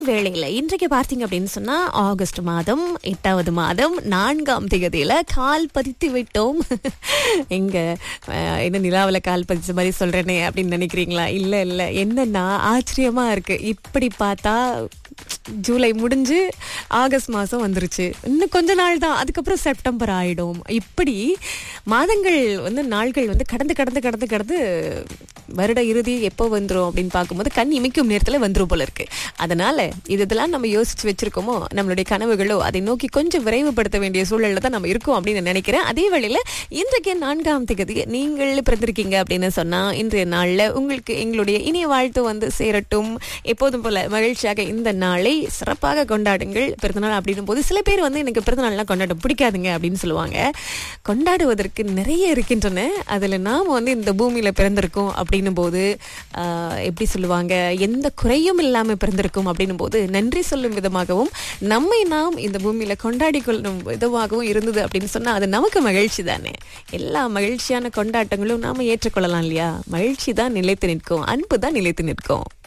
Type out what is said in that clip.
வேளையில இன்றைக்கு பார்த்தீங்க அப்படின்னு சொன்னா ஆகஸ்ட் மாதம் எட்டாவது மாதம் நான்காம் தேதியில கால் பதித்து விட்டோம் எங்க அஹ், என்ன நிலாவில் கால் பதிச்ச மாதிரி சொல்றேனே அப்படின்னு நினைக்கிறீங்களா இல்ல இல்ல என்னன்னா ஆச்சரியமா இருக்கு இப்படி பார்த்தா ஜூலை முடிஞ்சு ஆகஸ்ட் மாதம் வந்துருச்சு இன்னும் கொஞ்ச நாள் தான் அதுக்கப்புறம் செப்டம்பர் ஆயிடும் இப்படி மாதங்கள் வந்து நாள்கள் வந்து கடந்து கடந்து கடந்து கடந்து வருட இறுதி எப்போ வந்துரும் அப்படின்னு பார்க்கும்போது கண் இமைக்கும் நேரத்தில் வந்துரும் போல இருக்கு அதனால இது இதெல்லாம் நம்ம யோசிச்சு வச்சிருக்கோமோ நம்மளுடைய கனவுகளோ அதை நோக்கி கொஞ்சம் விரைவுபடுத்த வேண்டிய சூழல்ல தான் நம்ம இருக்கோம் அப்படின்னு நினைக்கிறேன் அதே வேளையில இன்றைக்கு நான்காம் தேதி நீங்கள் பிறந்திருக்கீங்க அப்படின்னு சொன்னா இன்றைய நாள்ல உங்களுக்கு எங்களுடைய இனிய வாழ்த்து வந்து சேரட்டும் எப்போதும் போல மகிழ்ச்சியாக இந்த நாளை சிறப்பாக கொண்டாடுங்கள் பிறந்தநாள் அப்படின்னும் போது சில பேர் வந்து எனக்கு பிறந்தநாள்லாம் கொண்டாட பிடிக்காதுங்க அப்படின்னு சொல்லுவாங்க கொண்டாடுவதற்கு நிறைய இருக்கின்றன அதுல நாம வந்து இந்த பூமியில பிறந்திருக்கோம் அப்படின்னும் போது ஆஹ், எப்படி சொல்லுவாங்க எந்த குறையும் இல்லாம பிறந்திருக்கும் அப்படின்னும் போது நன்றி சொல்லும் விதமாகவும் நம்மை நாம் இந்த பூமியில கொண்டாடி கொள்ளும் விதமாகவும் இருந்தது அப்படின்னு சொன்னா அது நமக்கு மகிழ்ச்சி தானே எல்லா மகிழ்ச்சியான கொண்டாட்டங்களும் நாம ஏற்றுக்கொள்ளலாம் இல்லையா மகிழ்ச்சி தான் நிலைத்து நிற்கும் அன்பு தான் நிலைத்து நிற்கும்